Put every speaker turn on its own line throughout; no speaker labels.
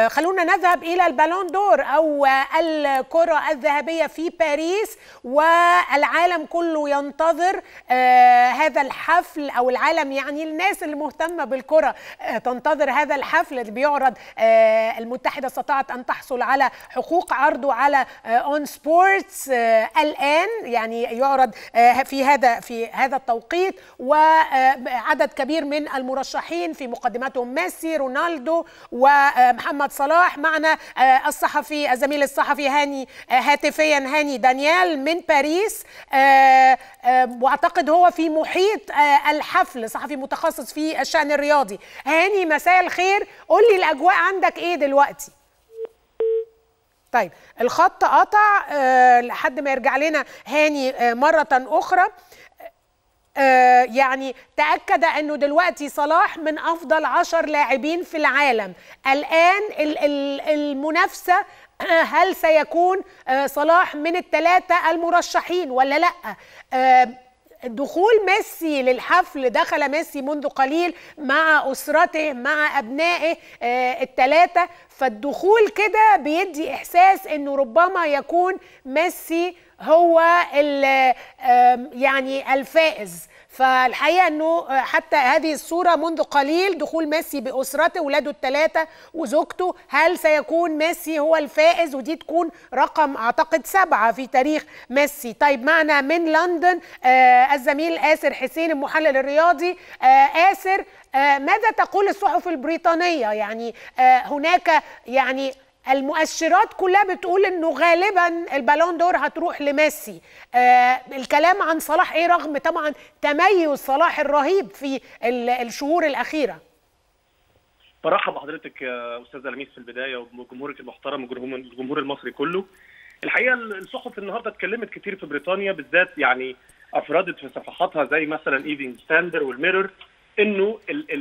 خلونا نذهب الى البالون دور او الكره الذهبيه في باريس والعالم كله ينتظر هذا الحفل او العالم يعني الناس اللي مهتمه بالكره تنتظر هذا الحفل اللي بيعرض المتحده استطاعت ان تحصل على حقوق عرضه على اون سبورتس الان يعني يعرض في هذا في هذا التوقيت وعدد كبير من المرشحين في مقدمتهم ميسي رونالدو ومحمد صلاح معنا الصحفي الزميل الصحفي هاني هاتفيا هاني دانيال من باريس واعتقد هو في محيط الحفل صحفي متخصص في الشان الرياضي هاني مساء الخير قول لي الاجواء عندك ايه دلوقتي طيب الخط قطع أه لحد ما يرجع لنا هاني أه مرة أخرى أه يعني تأكد أنه دلوقتي صلاح من أفضل عشر لاعبين في العالم الآن المنافسة هل سيكون صلاح من الثلاثة المرشحين ولا لأ دخول ميسي للحفل دخل ميسي منذ قليل مع اسرته مع ابنائه الثلاثه فالدخول كده بيدي احساس انه ربما يكون ميسي هو يعني الفائز فالحقيقه انه حتى هذه الصوره منذ قليل دخول ميسي باسرته ولاده الثلاثه وزوجته هل سيكون ميسي هو الفائز ودي تكون رقم اعتقد سبعه في تاريخ ميسي طيب معنا من لندن آه الزميل آسر حسين المحلل الرياضي آه آسر آه ماذا تقول الصحف البريطانيه يعني آه هناك يعني المؤشرات كلها بتقول انه غالبا البالون دور هتروح لميسي آه الكلام عن صلاح ايه رغم طبعا تميز صلاح الرهيب في الشهور الاخيره
برحب بحضرتك يا استاذه لميس في البدايه وبجمهورك المحترم والجمهور المصري كله الحقيقه الصحف النهارده اتكلمت كتير في بريطانيا بالذات يعني افردت في صفحاتها زي مثلا ايفنج ستاندر والميرور انه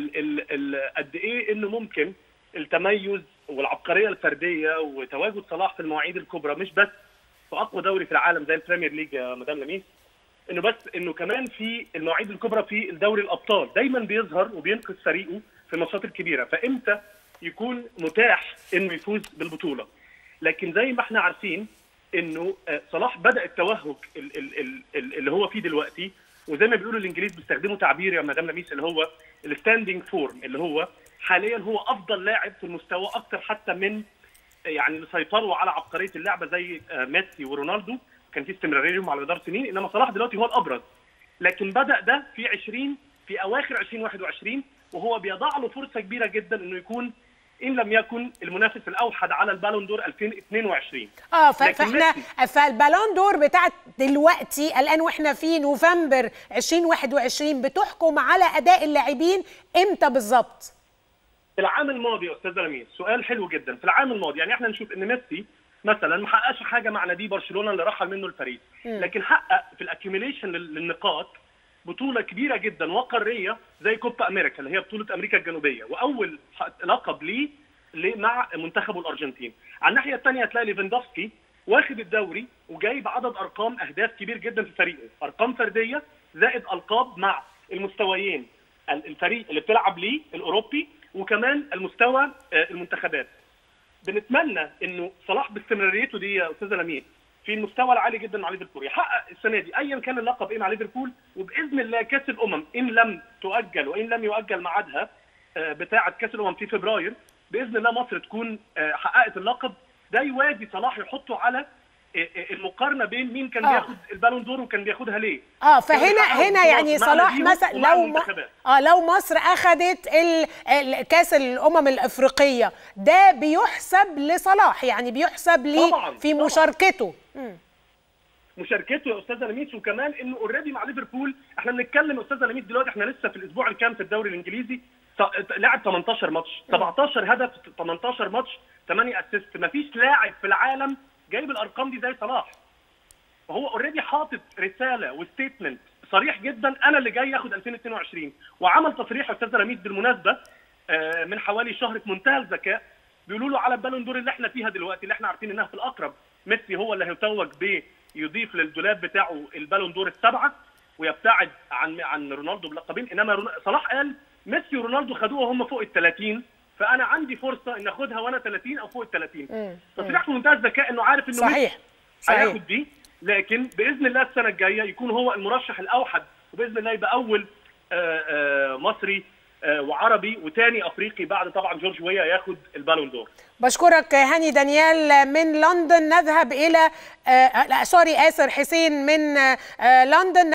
قد ايه انه ممكن التميز والعبقريه الفرديه وتواجد صلاح في المواعيد الكبرى مش بس في اقوى دوري في العالم زي البريمير ليج يا مدام لميس انه بس انه كمان في المواعيد الكبرى في الدوري الابطال دايما بيظهر وبينقذ فريقه في الماتشات الكبيره فامتى يكون متاح انه يفوز بالبطوله لكن زي ما احنا عارفين انه صلاح بدا التوهج اللي هو فيه دلوقتي وزي ما بيقولوا الانجليز بيستخدموا تعبير يا مدام لميس اللي هو الستاندينج فورم اللي هو حاليا هو افضل لاعب في المستوى اكثر حتى من يعني اللي سيطروا على عبقريه اللعبه زي ميسي ورونالدو كان في استمراريتهم على مدار سنين انما صلاح دلوقتي هو الابرز لكن بدا ده في 20 في اواخر 2021 وهو بيضع له فرصه كبيره جدا انه يكون ان لم يكن المنافس الاوحد على البالون دور 2022
اه فاحنا فالبالون دور بتاعت دلوقتي الان واحنا في نوفمبر 2021 بتحكم على اداء اللاعبين امتى بالظبط؟
في العام الماضي يا استاذ رميز سؤال حلو جدا في العام الماضي يعني احنا نشوف ان ميسي مثلا ما حققش حاجه مع نادي برشلونه اللي رحل منه الفريق لكن حقق في الاكيوميليشن للنقاط بطوله كبيره جدا وقاريه زي كوبا امريكا اللي هي بطوله امريكا الجنوبيه واول لقب ليه مع منتخبه الارجنتين على الناحيه الثانيه هتلاقي ليفاندوفسكي واخد الدوري وجايب عدد ارقام اهداف كبير جدا في فريقه ارقام فرديه زائد القاب مع المستويين الفريق اللي بتلعب ليه الاوروبي وكمان المستوى المنتخبات بنتمنى انه صلاح باستمراريته دي يا استاذه لميس في المستوى العالي جدا مع ليفربول يحقق السنه دي ايا كان اللقب ايه مع ليفربول وباذن الله كاس الامم ان لم تؤجل وان لم يؤجل ميعادها بتاعه كاس الامم في فبراير باذن الله مصر تكون حققت اللقب ده يوازي صلاح يحطه على المقارنه بين مين كان آه. بياخد البالون دور وكان بياخدها ليه
اه فهنا هنا يعني صلاح مثلا لو م... اه لو مصر اخذت ال... كاس الامم الافريقيه ده بيحسب لصلاح يعني بيحسب ليه في طبعًا. مشاركته
م. مشاركته يا استاذه لميس وكمان انه اوريدي مع ليفربول احنا بنتكلم يا استاذه لميس دلوقتي احنا لسه في الاسبوع الكام في الدوري الانجليزي لعب 18 ماتش 17 هدف 18 ماتش 8 اسيست مفيش لاعب في العالم جايب الارقام دي زي صلاح فهو اوريدي حاطط رساله وستيتمنت صريح جدا انا اللي جاي اخد 2022 وعمل تصريح استاذ رميد بالمناسبه من حوالي شهر في منتهى الذكاء بيقولوا له على البالون دور اللي احنا فيها دلوقتي اللي احنا عارفين انها في الاقرب ميسي هو اللي هيتوج ب يضيف للدولاب بتاعه البالون دور السبعه ويبتعد عن عن رونالدو بلقبين انما صلاح قال ميسي ورونالدو خدوها هم فوق ال 30 فانا عندي فرصه ان اخدها وانا 30 او فوق ال 30
مم.
فطلع في منتهى الذكاء انه عارف انه
صحيح
مش
صحيح
هياخد دي لكن باذن الله السنه الجايه يكون هو المرشح الاوحد وباذن الله يبقى اول آه، آه، مصري آه، وعربي وتاني افريقي بعد طبعا جورج ويا ياخد البالون دور
بشكرك هاني دانيال من لندن نذهب الى آه لا سوري آسر حسين من آه لندن